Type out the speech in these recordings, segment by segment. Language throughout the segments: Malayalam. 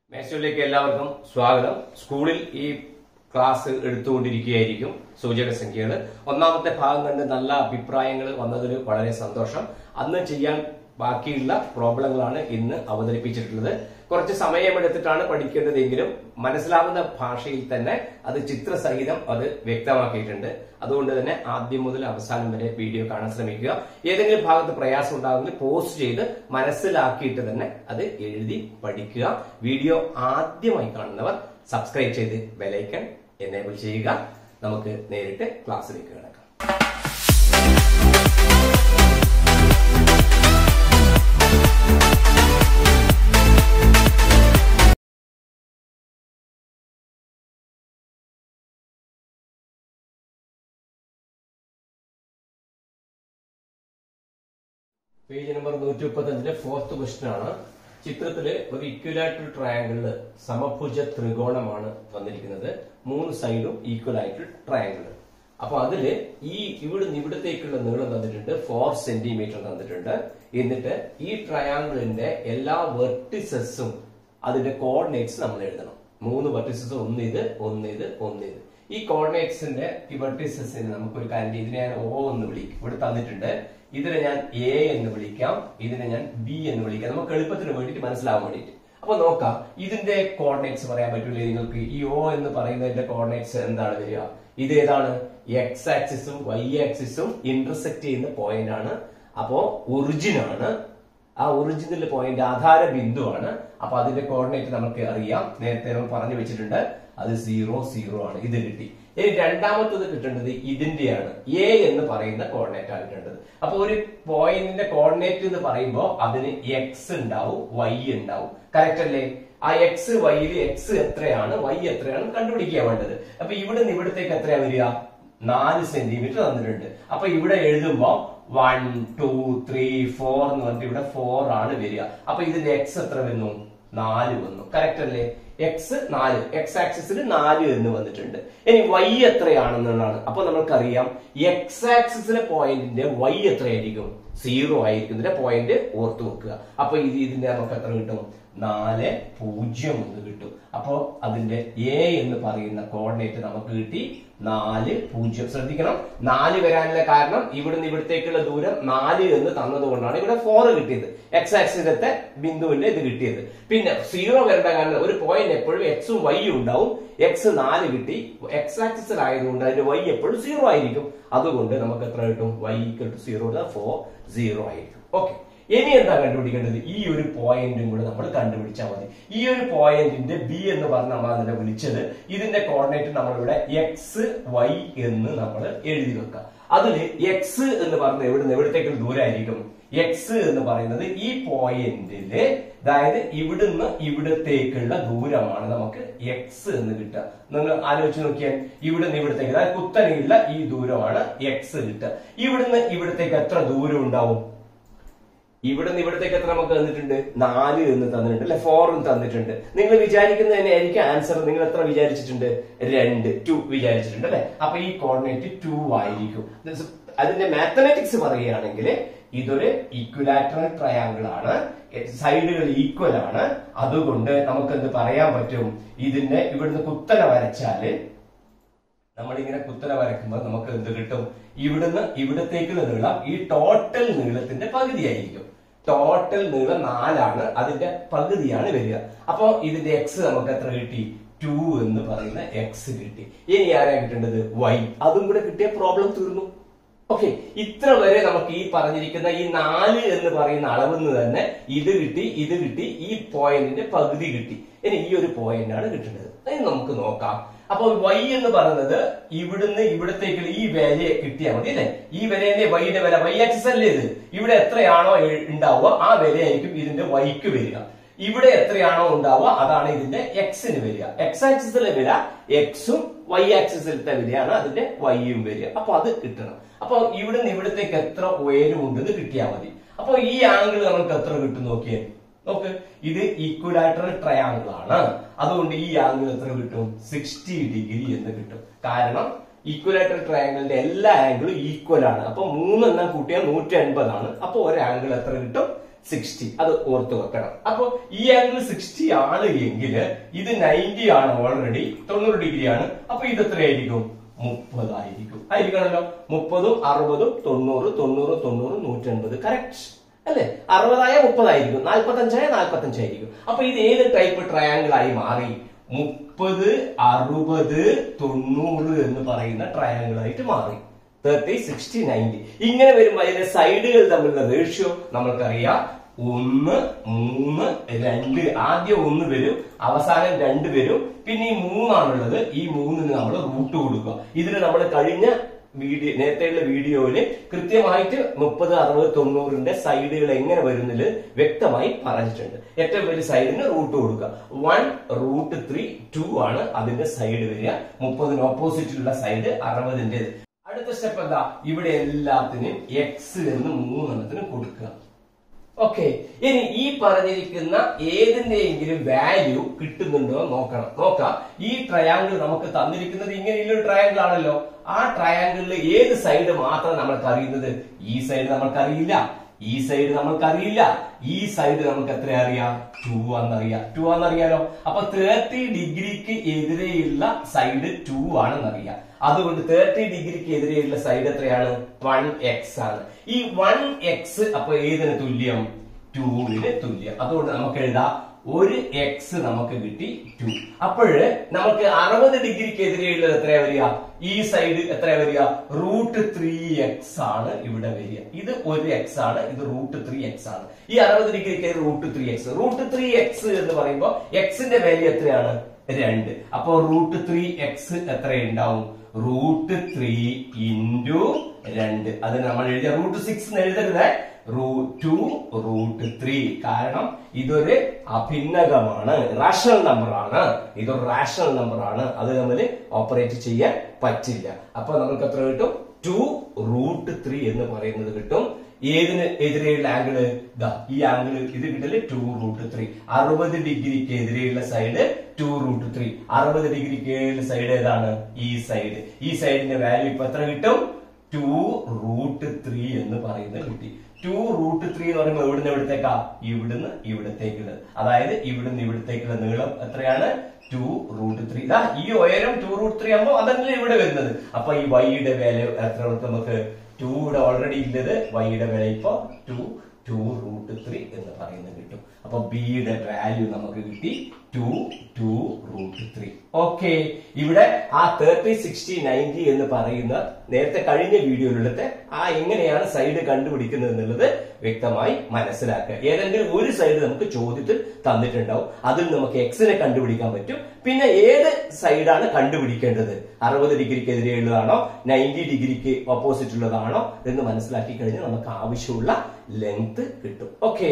മേശയിലേക്ക് എല്ലാവർക്കും സ്വാഗതം സ്കൂളിൽ ഈ ക്ലാസ് എടുത്തുകൊണ്ടിരിക്കുകയായിരിക്കും സൂചക സംഖ്യകൾ ഒന്നാമത്തെ ഭാഗം കണ്ട് നല്ല അഭിപ്രായങ്ങൾ വന്നതിൽ വളരെ സന്തോഷം അന്ന് ചെയ്യാൻ ബാക്കിയുള്ള പ്രോബ്ലങ്ങളാണ് ഇന്ന് അവതരിപ്പിച്ചിട്ടുള്ളത് കുറച്ച് സമയമെടുത്തിട്ടാണ് പഠിക്കേണ്ടതെങ്കിലും മനസ്സിലാവുന്ന ഭാഷയിൽ തന്നെ അത് ചിത്രസഹിതം അത് വ്യക്തമാക്കിയിട്ടുണ്ട് അതുകൊണ്ട് തന്നെ ആദ്യം മുതൽ അവസാനം വരെ വീഡിയോ കാണാൻ ശ്രമിക്കുക ഏതെങ്കിലും ഭാഗത്ത് പ്രയാസം ഉണ്ടാകുമെങ്കിൽ പോസ്റ്റ് ചെയ്ത് മനസ്സിലാക്കിയിട്ട് തന്നെ അത് എഴുതി പഠിക്കുക വീഡിയോ ആദ്യമായി കാണുന്നവർ സബ്സ്ക്രൈബ് ചെയ്ത് ബെലൈക്കൺ എനേബിൾ ചെയ്യുക നമുക്ക് നേരിട്ട് ക്ലാസ്സിലേക്ക് കിടക്കാം പേജ് നമ്പർ നൂറ്റി മുപ്പത്തഞ്ചിലെ ഫോർത്ത് ക്വസ്റ്റ്യൻ ആണ് ചിത്രത്തില് ഒരു ഇക്വലാറ്റർ ട്രയാങ്കിളില് സമഭുജ ത്രികോണമാണ് വന്നിരിക്കുന്നത് മൂന്ന് സൈഡും ഈക്വൽ ആയിട്ട് ട്രയാങ്കിൾ അപ്പൊ അതില് ഈ ഇവിടുന്ന് ഇവിടത്തേക്കുള്ള നീളം തന്നിട്ടുണ്ട് ഫോർ സെന്റിമീറ്റർ തന്നിട്ടുണ്ട് എന്നിട്ട് ഈ ട്രയാങ്കിളിന്റെ എല്ലാ വെർട്ടിസസും അതിന്റെ കോർഡിനേറ്റ്സ് നമ്മൾ എഴുതണം മൂന്ന് വെർട്ടിസസ് ഒന്ന് ഇത് ഒന്ന് ഇത് ഒന്ന് ഇത് ഈ കോർഡിനേറ്റ്സിന്റെ ഈ വെർട്ടിസസിന് നമുക്കൊരു കാര്യം ചെയ്യും. ഇതിനെ ഞാൻ ഓ എന്ന് വിളിക്കും ഇവിടെ തന്നിട്ടുണ്ട് ഇതിനെ ഞാൻ എ എന്ന് വിളിക്കാം ഇതിനെ ഞാൻ ബി എന്ന് വിളിക്കാം നമുക്ക് എളുപ്പത്തിന് വേണ്ടിയിട്ട് മനസ്സിലാവാൻ വേണ്ടിയിട്ട് അപ്പൊ നോക്കാം ഇതിന്റെ കോർഡിനേറ്റ്സ് പറയാൻ പറ്റൂലേ നിങ്ങൾക്ക് ഈ ഒ എന്ന് പറയുന്നതിന്റെ കോർഡിനേറ്റ്സ് എന്താണ് വരിക ഇത് ഏതാണ് എക്സ് ആക്സിസും വൈ ആക്സിസും ഇന്റർസെക്ട് ചെയ്യുന്ന പോയിന്റ് ആണ് അപ്പോ ഒറിജിൻ ആണ് ആ ഒറിജിനൽ പോയിന്റ് ആധാര ബിന്ദുവാണ് അപ്പൊ അതിന്റെ കോർഡിനേറ്റ് നമുക്ക് അറിയാം നേരത്തെ നമ്മൾ പറഞ്ഞു വെച്ചിട്ടുണ്ട് അത് സീറോ സീറോ ആണ് ഇത് കിട്ടി ഇനി രണ്ടാമത്തത് കിട്ടേണ്ടത് ഇതിന്റെയാണ് എ എന്ന് പറയുന്ന കോർഡിനേറ്റ് ആണ് കിട്ടേണ്ടത് അപ്പൊ ഒരു പോയിന്റിന്റെ കോർഡിനേറ്റ് എന്ന് പറയുമ്പോൾ അതിന് എക്സ് ഉണ്ടാവും വൈ ഉണ്ടാവും കറക്റ്റ് അല്ലേ ആ എക്സ് വൈയിൽ എക്സ് എത്രയാണ് വൈ എത്രയാണ് കണ്ടുപിടിക്കാൻ വേണ്ടത് അപ്പൊ ഇവിടെ നിന്ന് ഇവിടത്തേക്ക് എത്രയാ വരിക നാല് സെന്റിമീറ്റർ തന്നിട്ടുണ്ട് അപ്പൊ ഇവിടെ എഴുതുമ്പോ വൺ ടു ത്രീ ഫോർ എന്ന് പറഞ്ഞിട്ട് ഇവിടെ ഫോർ ആണ് വരിക അപ്പൊ ഇതിന്റെ എക്സ് എത്ര വന്നു നാല് വന്നു കറക്റ്റ് അല്ലേ എക്സ് നാല് എക്സ് ആക്സിസിൽ നാല് എന്ന് വന്നിട്ടുണ്ട് ഇനി വൈ എത്രയാണെന്നുള്ളതാണ് അപ്പൊ നമുക്കറിയാം എക്സ് ആക്സിസിലെ പോയിന്റിന്റെ വൈ എത്രയായിരിക്കും സീറോ ആയിരിക്കും ഇതിന്റെ പോയിന്റ് ഓർത്തു വെക്കുക അപ്പൊ ഇത് ഇതിന്റെ നമുക്ക് എത്ര കിട്ടും നാല് പൂജ്യം എന്ന് കിട്ടും അപ്പോ അതിന്റെ എ എന്ന് പറയുന്ന കോർഡിനേറ്റ് നമുക്ക് കിട്ടി നാല് പൂജ്യം ശ്രദ്ധിക്കണം നാല് വരാനുള്ള കാരണം ഇവിടുന്ന് ഇവിടത്തേക്കുള്ള ദൂരം നാല് എന്ന് തന്നതുകൊണ്ടാണ് ഇവിടെ ഫോർ കിട്ടിയത് എക്സ് ആക്സിലത്തെ ബിന്ദുവിന്റെ ഇത് കിട്ടിയത് പിന്നെ സീറോ വരേണ്ട കാരണം ഒരു പോയിന്റ് എപ്പോഴും എക്സും വൈയും ഉണ്ടാവും എക്സ് നാല് കിട്ടി എക്സ് ആക്സിസിൽ ആയതുകൊണ്ട് അതിന്റെ വൈ എപ്പോഴും സീറോ ആയിരിക്കും അതുകൊണ്ട് നമുക്ക് എത്ര കിട്ടും Y equal to zero four zero ആയിരിക്കും ഓക്കെ ഇനി എന്താ കണ്ടുപിടിക്കേണ്ടത് ഈ ഒരു പോയിന്റും കൂടെ നമ്മൾ കണ്ടുപിടിച്ചാൽ മതി ഈ ഒരു പോയിന്റിന്റെ ബി എന്ന് പറഞ്ഞ നമ്മൾ അതിനെ വിളിച്ചത് ഇതിന്റെ കോർഡിനേറ്റ് നമ്മളിവിടെ എക്സ് വൈ എന്ന് നമ്മൾ എഴുതി വെക്കാം അതിൽ എക്സ് എന്ന് പറഞ്ഞത് എവിടുന്ന് എവിടത്തേക്കുള്ള ദൂരമായിരിക്കും എക്സ് എന്ന് പറയുന്നത് ഈ പോയിന്റില് അതായത് ഇവിടുന്ന് ഇവിടത്തേക്കുള്ള ദൂരമാണ് നമുക്ക് എക്സ് എന്ന് കിട്ടുക നിങ്ങൾ ആലോചിച്ച് നോക്കിയാൽ ഇവിടുന്ന് ഇവിടത്തേക്ക് അതായത് കുത്തനെയുള്ള ഈ ദൂരമാണ് എക്സ് കിട്ടുക ഇവിടുന്ന് ഇവിടത്തേക്ക് എത്ര ദൂരം ഉണ്ടാവും ഇവിടെ നിന്ന് ഇവിടത്തേക്ക് എത്ര നമുക്ക് തന്നിട്ടുണ്ട് നാല് എന്ന് തന്നിട്ടുണ്ട് അല്ലെ ഫോർ എന്ന് തന്നിട്ടുണ്ട് നിങ്ങൾ വിചാരിക്കുന്നത് തന്നെ ആയിരിക്കും ആൻസർ നിങ്ങൾ എത്ര വിചാരിച്ചിട്ടുണ്ട് രണ്ട് ടു വിചാരിച്ചിട്ടുണ്ട് അല്ലെ അപ്പൊ ഈ കോർഡിനേറ്റ് ടു ആയിരിക്കും അതിന്റെ മാത്തമാറ്റിക്സ് പറയുകയാണെങ്കിൽ ഇതൊരു ഈക്വലാറ്ററൽ ട്രയാങ്കിൾ ആണ് സൈഡുകൾ ഈക്വൽ ആണ് അതുകൊണ്ട് നമുക്ക് എന്ത് പറയാൻ പറ്റും ഇതിന്റെ ഇവിടുന്ന് കുത്തന വരച്ചാല് നമ്മളിങ്ങനെ കുത്തന വരയ്ക്കുമ്പോൾ നമുക്ക് എന്ത് കിട്ടും ഇവിടുന്ന് ഇവിടത്തേക്കുള്ള നീളം ഈ ടോട്ടൽ നീളത്തിന്റെ പകുതിയായിരിക്കും ടോട്ടൽ നീളം നാലാണ് അതിന്റെ പകുതിയാണ് വരിക അപ്പൊ ഇതിന്റെ എക്സ് നമുക്ക് എത്ര കിട്ടി ടു എന്ന് പറയുന്ന എക്സ് കിട്ടി ഇനി ആരാ കിട്ടേണ്ടത് വൈ അതും കൂടെ കിട്ടിയ പ്രോബ്ലം തീർന്നു ഓക്കെ ഇത്ര വരെ നമുക്ക് ഈ പറഞ്ഞിരിക്കുന്ന ഈ നാല് എന്ന് പറയുന്ന അളവിൽ നിന്ന് തന്നെ ഇത് കിട്ടി ഇത് കിട്ടി ഈ പോയിന്റിന്റെ പകുതി കിട്ടി ഇനി ഈ ഒരു പോയിന്റ് ആണ് കിട്ടുന്നത് അത് നമുക്ക് നോക്കാം അപ്പോൾ y എന്ന് പറയുന്നത് ഇവിടുന്ന് ഇവിടത്തേക്കുള്ള ഈ വില കിട്ടിയാൽ മതി അല്ലെ ഈ വിലയിലെ വൈയുടെ വില വൈ ആക്സിസ് അല്ലേ ഇത് ഇവിടെ എത്രയാണോ എ- ഉണ്ടാവുക ആ വിലയായിരിക്കും ഇതിന്റെ വൈക്ക് വരിക ഇവിടെ എത്രയാണോ ഉണ്ടാവുക അതാണ് ഇതിന്റെ എക്സിന് വരിക എക്സ് ആക്സിസിലെ വില എക്സും വൈ ആക്സിസിലത്തെ വിലയാണ് അതിന്റെ വൈയും വരിക അപ്പൊ അത് കിട്ടണം അപ്പൊ ഇവിടുന്ന് ഇവിടത്തേക്ക് എത്ര ഉയരമുണ്ടെന്ന് കിട്ടിയാൽ മതി അപ്പൊ ഈ ആംഗിൾ നമുക്ക് എത്ര കിട്ടും നോക്കിയേ നോക്ക് ഇത് ഈക്വലാറ്ററൽ ട്രയാങ്കിൾ ആണ് അതുകൊണ്ട് ഈ ആംഗിൾ എത്ര കിട്ടും സിക്സ്റ്റി ഡിഗ്രി എന്ന് കിട്ടും കാരണം ഈക്വലാറ്ററൽ ട്രയാങ്കിളിന്റെ എല്ലാ ആംഗിളും ഈക്വൽ ആണ് അപ്പൊ മൂന്നെണ്ണം കൂട്ടിയാൽ നൂറ്റി അൻപതാണ് അപ്പൊ ഒരു ആംഗിൾ എത്ര കിട്ടും സിക്സ്റ്റി അത് ഓർത്ത് വെക്കണം അപ്പൊ ഈ ആംഗിൾ സിക്സ്റ്റി ആണ് എങ്കിൽ ഇത് നയൻറ്റി ആണ് ഓൾറെഡി തൊണ്ണൂറ് ഡിഗ്രി ആണ് അപ്പൊ ഇത് എത്രയായിരിക്കും മുപ്പതായിരിക്കും ആയിരിക്കണല്ലോ മുപ്പതും അറുപതും തൊണ്ണൂറ് തൊണ്ണൂറ് തൊണ്ണൂറ് നൂറ്റൻപത് കറക്റ്റ് അല്ലെ അറുപതായ മുപ്പതായിരിക്കും നാൽപ്പത്തഞ്ചായ നാൽപ്പത്തഞ്ചായിരിക്കും അപ്പൊ ഇത് ഏത് ടൈപ്പ് ട്രയാങ്കിൾ ആയി മാറി മുപ്പത് അറുപത് തൊണ്ണൂറ് എന്ന് പറയുന്ന ട്രയാങ്കിൾ ആയിട്ട് മാറി തേർട്ടി സിക്സ്റ്റി നയൻറ്റി ഇങ്ങനെ വരുമ്പോൾ അതിന്റെ സൈഡുകൾ തമ്മിലുള്ള റേഷ്യോ നമ്മൾക്കറിയാം ഒന്ന് മൂന്ന് രണ്ട് ആദ്യം ഒന്ന് വരും അവസാനം രണ്ട് വരും പിന്നെ ഈ മൂന്നാണുള്ളത് ഈ മൂന്നിന് നമ്മൾ റൂട്ട് കൊടുക്കുക ഇതിന് നമ്മൾ കഴിഞ്ഞ വീഡിയോ നേരത്തെയുള്ള വീഡിയോയില് കൃത്യമായിട്ട് മുപ്പത് അറുപത് തൊണ്ണൂറിന്റെ സൈഡുകൾ എങ്ങനെ വരുന്നില്ല വ്യക്തമായി പറഞ്ഞിട്ടുണ്ട് ഏറ്റവും വലിയ സൈഡിന് റൂട്ട് കൊടുക്കുക വൺ റൂട്ട് ത്രീ ടു ആണ് അതിന്റെ സൈഡ് വരിക മുപ്പതിന് ഓപ്പോസിറ്റിലുള്ള സൈഡ് അറുപതിന്റെ അടുത്ത സ്റ്റെപ്പ് എന്താ ഇവിടെ എല്ലാത്തിനും എക്സ് എന്ന് മൂന്നെണ്ണത്തിന് കൊടുക്കുക ഓക്കെ ഇനി ഈ പറഞ്ഞിരിക്കുന്ന ഏതിന്റെയെങ്കിലും വാല്യൂ കിട്ടുന്നുണ്ടോ എന്ന് നോക്കണം നോക്കാം ഈ ട്രയാങ്കിൾ നമുക്ക് തന്നിരിക്കുന്നത് ഇങ്ങനെയുള്ള ട്രയാങ്കിൾ ആണല്ലോ ആ ട്രയാങ്കിളിൽ ഏത് സൈഡ് മാത്രം നമ്മൾക്ക് അറിയുന്നത് ഈ സൈഡ് നമ്മൾക്ക് അറിയില്ല ഈ സൈഡ് നമ്മൾക്ക് അറിയില്ല ഈ സൈഡ് നമുക്ക് എത്ര അറിയാം ടു ആണെന്നറിയാം ടു ആണെന്നറിയാലോ അപ്പൊ തേർട്ടി ഡിഗ്രിക്ക് എതിരെയുള്ള സൈഡ് ടു ആണെന്നറിയാം അതുകൊണ്ട് തേർട്ടി ഡിഗ്രിക്ക് എതിരെയുള്ള സൈഡ് എത്രയാണ് വൺ എക്സ് ആണ് ഈ വൺ എക്സ് അപ്പൊ ഏതിന് തുല്യം ടൂവിന് തുല്യം അതുകൊണ്ട് നമുക്ക് എഴുതാം ഒരു എക്സ് നമുക്ക് കിട്ടി ടു അപ്പോഴ് നമുക്ക് അറുപത് ഡിഗ്രിക്ക് എതിരെയുള്ളത് എത്രയാ വരിക ഈ സൈഡ് എത്രയാ വരിക റൂട്ട് ത്രീ എക്സ് ആണ് ഇവിടെ വരിക ഇത് ഒരു എക്സ് ആണ് ഇത് റൂട്ട് ത്രീ എക്സ് ആണ് ഈ അറുപത് ഡിഗ്രിക്ക് root three X root three X എന്ന് പറയുമ്പോൾ എക്സിന്റെ വാല്യൂ എത്രയാണ് രണ്ട് അപ്പോ റൂട്ട് ത്രീ എക്സ് എത്രയുണ്ടാവും റൂട്ട് ത്രീ ഇൻറ്റു രണ്ട് അത് നമ്മൾ എഴുതിയ റൂട്ട് സിക്സ് എഴുതരുത് റൂട്ട് ടു റൂട്ട് ത്രീ കാരണം ഇതൊരു അഭിന്നകമാണ് റാഷണൽ നമ്പർ ആണ് ഇതൊരു റാഷണൽ നമ്പർ ആണ് അത് തമ്മിൽ ഓപ്പറേറ്റ് ചെയ്യാൻ പറ്റില്ല അപ്പൊ നമുക്ക് എത്ര കിട്ടും ടു റൂട്ട് ത്രീ എന്ന് പറയുന്നത് കിട്ടും ഏതിന് എതിരെയുള്ള ആംഗിള് ഇതാ ഈ ആംഗിൾ ഇത് കിട്ടല് ടു റൂട്ട് ത്രീ അറുപത് ഡിഗ്രിക്ക് എതിരെയുള്ള സൈഡ് ടു റൂട്ട് ത്രീ അറുപത് ഡിഗ്രിക്ക് സൈഡ് ഏതാണ് ഈ സൈഡ് ഈ സൈഡിന്റെ വാല്യൂ ഇപ്പൊ എത്ര കിട്ടും ടു റൂട്ട് ത്രീ എന്ന് പറയുന്നത് കിട്ടി ടു റൂട്ട് ത്രീ എന്ന് പറയുമ്പോൾ ഇവിടുന്ന് എവിടത്തേക്കാ ഇവിടുന്ന് ഇവിടത്തേക്കുള്ളത് അതായത് ഇവിടുന്ന് ഇവിടത്തേക്കുള്ള നീളം എത്രയാണ് ടു റൂട്ട് ത്രീ ഇതാ ഈ ഉയരം ടു റൂട്ട് ത്രീ ആകുമ്പോൾ അതല്ലേ ഇവിടെ വരുന്നത് അപ്പൊ ഈ വൈയുടെ വില എത്ര നമുക്ക് ടു ഇവിടെ ഓൾറെഡി ഇല്ലത് വൈയുടെ വില ഇപ്പൊ ടു ടു റൂട്ട് ത്രീ എന്ന് പറയുന്നത് കിട്ടും അപ്പൊ ബിയുടെ വാല്യൂ നമുക്ക് കിട്ടി two two root three okay ഇവിടെ ആ തേർട്ടി സിക്സ്റ്റി നയൻറ്റി എന്ന് പറയുന്ന നേരത്തെ കഴിഞ്ഞ വീഡിയോയിലത്തെ ആ എങ്ങനെയാണ് സൈഡ് കണ്ടുപിടിക്കുന്നത് എന്നുള്ളത് വ്യക്തമായി മനസ്സിലാക്കുക ഏതെങ്കിലും ഒരു സൈഡ് നമുക്ക് ചോദ്യത്തിൽ തന്നിട്ടുണ്ടാവും അതിൽ നമുക്ക് എക്സിനെ കണ്ടുപിടിക്കാൻ പറ്റും പിന്നെ ഏത് സൈഡാണ് കണ്ടുപിടിക്കേണ്ടത് അറുപത് ഡിഗ്രിക്ക് എതിരെയുള്ളതാണോ നയൻറ്റി ഡിഗ്രിക്ക് ഓപ്പോസിറ്റ് ഉള്ളതാണോ എന്ന് മനസ്സിലാക്കി കഴിഞ്ഞാൽ നമുക്ക് ആവശ്യമുള്ള ലെങ്ത് കിട്ടും ഓക്കെ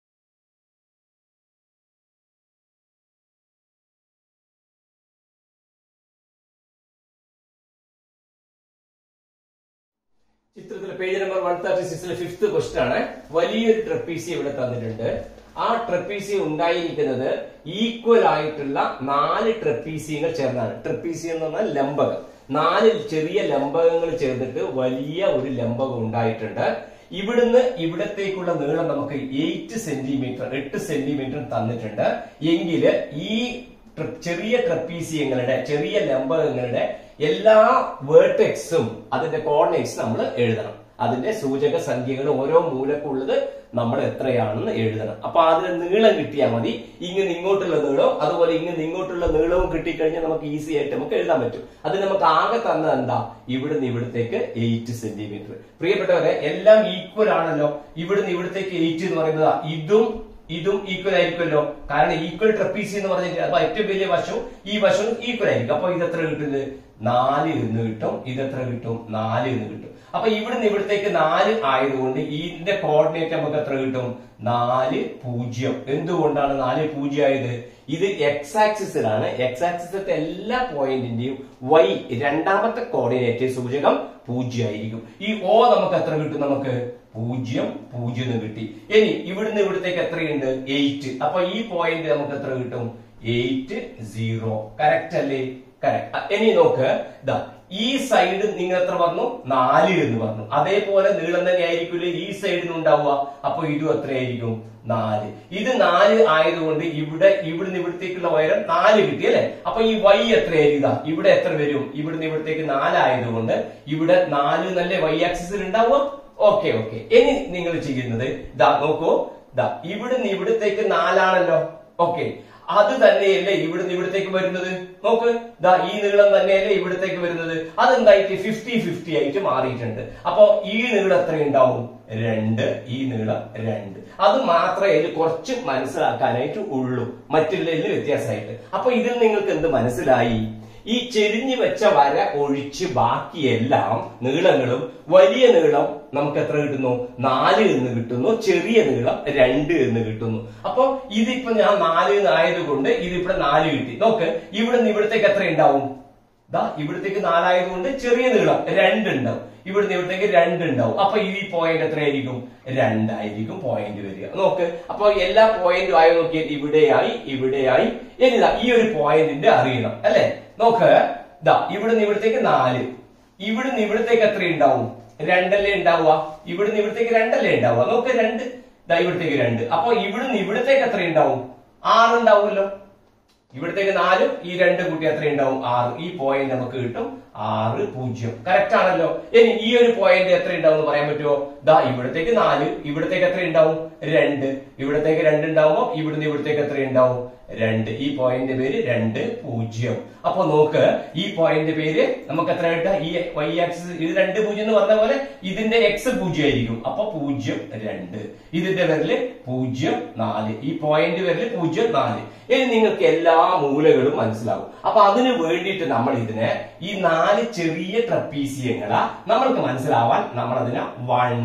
ചിത്രത്തിലെ പേജ് നമ്പർ വൺ തേർട്ടി സിക്സിലെ ഫിഫ്ത് ക്വസ്റ്റൻ ആണ് വലിയൊരു ട്രപ്പീസി ഇവിടെ തന്നിട്ടുണ്ട് ആ ട്രപ്പീസി ഉണ്ടായിരിക്കുന്നത് ഈക്വൽ ആയിട്ടുള്ള നാല് ട്രപ്പീസിയങ്ങൾ ചേർന്നാണ് ട്രപ്പീസി എന്ന് പറഞ്ഞാൽ ലംബകം നാല് ചെറിയ ലംബകങ്ങൾ ചേർന്നിട്ട് വലിയ ഒരു ലംബകം ഉണ്ടായിട്ടുണ്ട് ഇവിടുന്ന് ഇവിടത്തേക്കുള്ള നീളം നമുക്ക് എയ്റ്റ് സെന്റിമീറ്റർ എട്ട് സെന്റിമീറ്റർ തന്നിട്ടുണ്ട് എങ്കിൽ ഈ ട്ര- ചെറിയ ട്രപ്പീസിയങ്ങളുടെ ചെറിയ ലംബകങ്ങളുടെ എല്ലാ വേർട്ടെക്സും അതിന്റെ കോർഡിനേറ്റ്സ് നമ്മൾ എഴുതണം അതിന്റെ സൂചക സംഖ്യകൾ ഓരോ മൂലക്കുള്ളത് നമ്മൾ എത്രയാണെന്ന് എഴുതണം അപ്പൊ അതിന് നീളം കിട്ടിയാൽ മതി ഇങ്ങനെ ഇങ്ങോട്ടുള്ള നീളവും അതുപോലെ ഇങ്ങനെ ഇങ്ങോട്ടുള്ള നീളവും കിട്ടിക്കഴിഞ്ഞാൽ നമുക്ക് ഈസി ആയിട്ട് നമുക്ക് എഴുതാൻ പറ്റും അത് നമുക്ക് ആകെ തന്നത് എന്താ ഇവിടുന്ന് ഇവിടത്തേക്ക് എയ്റ്റ് സെന്റിമീറ്റർ പ്രിയപ്പെട്ടവരെ എല്ലാം ഈക്വൽ ആണല്ലോ ഇവിടുന്ന് ഇവിടത്തേക്ക് എയ്റ്റ് എന്ന് പറയുന്നത് ഇതും ഇതും ഈക്വൽ ആയിരിക്കുമല്ലോ കാരണം ഈക്വൽ ട്രപ്പീസി എന്ന് പറഞ്ഞിട്ട് അപ്പൊ ഏറ്റവും വലിയ വശവും ഈ വശവും ഈക്വൽ ആയിരിക്കും അപ്പൊ ഇത് എത്ര കിട്ടുന്നത് നാല് എന്ന് കിട്ടും ഇത് എത്ര കിട്ടും നാല് എന്ന് കിട്ടും അപ്പൊ ഇവിടുന്ന് ഇവിടത്തേക്ക് നാല് ആയതുകൊണ്ട് ഇതിന്റെ കോർഡിനേറ്റ് നമുക്ക് എത്ര കിട്ടും നാല് പൂജ്യം എന്തുകൊണ്ടാണ് നാല് പൂജ്യം ആയത് ഇത് എക്സ് ആക്സിസിലാണ് എക്സ് ആക്സിസിലത്തെ എല്ലാ പോയിന്റിന്റെയും വൈ രണ്ടാമത്തെ കോർഡിനേറ്റ് സൂചകം പൂജ്യം ആയിരിക്കും ഈ ഓ നമുക്ക് എത്ര കിട്ടും നമുക്ക് പൂജ്യം പൂജ്യം എന്ന് കിട്ടി ഇനി ഇവിടുന്ന് ഇവിടത്തേക്ക് എത്രയുണ്ട് എയ്റ്റ് അപ്പൊ ഈ പോയിന്റ് നമുക്ക് എത്ര കിട്ടും എയ്റ്റ് സീറോ കറക്റ്റ് അല്ലേ കറക്റ്റ് ഇനി നോക്ക് ഇതാ ഈ സൈഡ് നിങ്ങൾ എത്ര പറഞ്ഞു നാല് എന്ന് പറഞ്ഞു അതേപോലെ നീളം തന്നെ ആയിരിക്കില്ലേ ഈ സൈഡിന് ഉണ്ടാവുക അപ്പൊ ഇതും എത്രയായിരിക്കും നാല് ഇത് നാല് ആയതുകൊണ്ട് ഇവിടെ ഇവിടുന്ന് ഇവിടത്തേക്കുള്ള ഉയരം നാല് കിട്ടി അല്ലെ അപ്പൊ ഈ വൈ എത്രയായിരിക്കും ഇതാ ഇവിടെ എത്ര വരും ഇവിടുന്ന് ഇവിടത്തേക്ക് നാലായതുകൊണ്ട് ഇവിടെ നാല് നല്ല വൈ ആക്സിസിൽ ഉണ്ടാവുക ഓക്കെ ഓക്കെ ഇനി നിങ്ങൾ ചെയ്യുന്നത് ഇതാ നോക്കൂ ഇതാ ഇവിടുന്ന് ഇവിടത്തേക്ക് നാലാണല്ലോ ഓക്കെ അത് തന്നെയല്ലേ ഇവിടുന്ന് ഇവിടത്തേക്ക് വരുന്നത് നോക്ക് ദാ ഈ നീളം തന്നെയല്ലേ ഇവിടത്തേക്ക് വരുന്നത് അതെന്തായിട്ട് ഫിഫ്റ്റി ഫിഫ്റ്റി ആയിട്ട് മാറിയിട്ടുണ്ട് അപ്പൊ ഈ നീളം എത്ര ഉണ്ടാവും രണ്ട് ഈ നീളം രണ്ട് അത് മാത്രമേ ഇതിൽ കുറച്ച് മനസ്സിലാക്കാനായിട്ട് ഉള്ളൂ മറ്റുള്ളതിൽ വ്യത്യാസമായിട്ട് അപ്പൊ ഇതിൽ നിങ്ങൾക്ക് എന്ത് മനസ്സിലായി ഈ ചെരിഞ്ഞു വെച്ച വര ഒഴിച്ച് ബാക്കിയെല്ലാം നീളങ്ങളും വലിയ നീളം നമുക്ക് എത്ര കിട്ടുന്നു നാല് എന്ന് കിട്ടുന്നു ചെറിയ നീളം രണ്ട് എന്ന് കിട്ടുന്നു അപ്പൊ ഇതിപ്പോ ഞാൻ നാല് എന്നായത് കൊണ്ട് ഇതിവിടെ നാല് കിട്ടി നോക്ക് ഇവിടെ നിന്ന് ഇവിടത്തേക്ക് എത്ര ഉണ്ടാവും ദാ ഇവിടത്തേക്ക് നാലായതുകൊണ്ട് ചെറിയ നീളം രണ്ട് ഉണ്ടാവും ഇവിടുന്ന് ഇവിടത്തേക്ക് രണ്ട് ഉണ്ടാവും അപ്പൊ ഈ പോയിന്റ് എത്രയായിരിക്കും രണ്ടായിരിക്കും പോയിന്റ് വരിക നോക്ക് അപ്പൊ എല്ലാ പോയിന്റും ആയി നോക്കിയാൽ ഇവിടെയായി ഇവിടെയായി ഇനി ദാ ഈ ഒരു പോയിന്റിന്റെ അറിയണം അല്ലെ നോക്ക് ദാ ഇവിടുന്ന് ഇവിടത്തേക്ക് നാല് ഇവിടുന്ന് ഇവിടത്തേക്ക് എത്ര ഉണ്ടാവും രണ്ടല്ലേ ഉണ്ടാവുക ഇവിടുന്ന് ഇവിടത്തേക്ക് രണ്ടല്ലേ ഉണ്ടാവുക നോക്ക് രണ്ട് ദാ ഇവിടത്തേക്ക് രണ്ട് അപ്പൊ ഇവിടുന്ന് ഇവിടത്തേക്ക് എത്ര ഉണ്ടാവും ആറ് ഉണ്ടാവുമല്ലോ ഇവിടത്തേക്ക് നാലും ഈ രണ്ട് കൂട്ടി എത്ര ഉണ്ടാവും ആറ് ഈ പോയിന്റ് നമുക്ക് കിട്ടും ആറ് പൂജ്യം കറക്റ്റ് ആണല്ലോ ഇനി ഈ ഒരു പോയിന്റ് എത്ര ഉണ്ടാവും എന്ന് പറയാൻ പറ്റുമോ ദാ ഇവിടത്തേക്ക് നാല് ഇവിടത്തേക്ക് എത്ര ഉണ്ടാവും രണ്ട് ഇവിടത്തേക്ക് രണ്ട് ഉണ്ടാവുമ്പോ ഇവിടുന്ന് ഇവിടത്തേക്ക് എത്ര ഉണ്ടാവും രണ്ട് ഈ പോയിന്റ് പേര് രണ്ട് പൂജ്യം അപ്പൊ നോക്ക് ഈ പോയിന്റ് പേര് നമുക്ക് എത്ര കിട്ടുക ഈ വൈ ആക്സിസ് ഇത് രണ്ട് പൂജ്യം എന്ന് പറഞ്ഞ പോലെ ഇതിന്റെ എക്സ് പൂജ്യം ആയിരിക്കും അപ്പൊ പൂജ്യം രണ്ട് ഇതിന്റെ പേരില് പൂജ്യം നാല് ഈ പോയിന്റ് പേരില് പൂജ്യം നാല് ഇനി നിങ്ങൾക്ക് എല്ലാ മൂലകളും മനസ്സിലാവും അപ്പൊ അതിന് വേണ്ടിയിട്ട് നമ്മൾ ഇതിനെ ഈ നാല് ചെറിയ ട്രപ്പീസിയങ്ങളാ നമ്മൾക്ക് മനസ്സിലാവാൻ നമ്മൾ അതിനെ വൺ